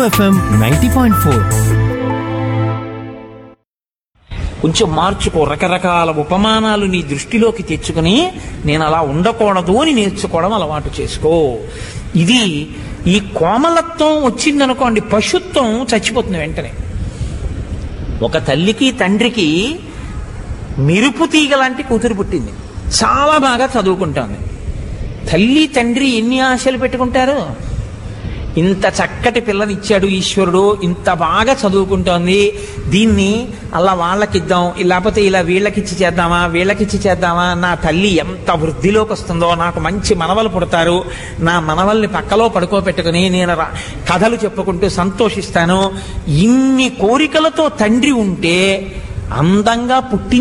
FM ninety point four కొంచెం మార్చుకో రకరకాల ఉపమానాలు నీ దృష్టిలోకి తెచ్చుకుని నేను అలా ఉండకూడదు అని నేర్చుకోవడం అలవాటు చేసుకో ఇది ఈ కోమలత్వం వచ్చిందనుకోండి పశుత్వం చచ్చిపోతుంది వెంటనే ఒక తల్లికి తండ్రికి మెరుపు తీగ లాంటి కూతురు పుట్టింది చాలా బాగా చదువుకుంటాను తల్లి తండ్రి ఎన్ని ఆశలు పెట్టుకుంటారు ఇంత చక్కటి పిల్లనిచ్చాడు ఈశ్వరుడు ఇంత బాగా చదువుకుంటోంది దీన్ని అలా వాళ్ళకిద్దాం లేకపోతే ఇలా వీళ్ళకిచ్చి చేద్దామా వీళ్ళకిచ్చి చేద్దామా నా తల్లి ఎంత వృద్ధిలోకి వస్తుందో నాకు మంచి మనవలు పుడతారు నా మనవల్ని పక్కలో పడుకోబెట్టుకుని నేను రా- కథలు చెప్పుకుంటూ సంతోషిస్తాను ఇన్ని కోరికలతో తండ్రి ఉంటే అందంగా పుట్టి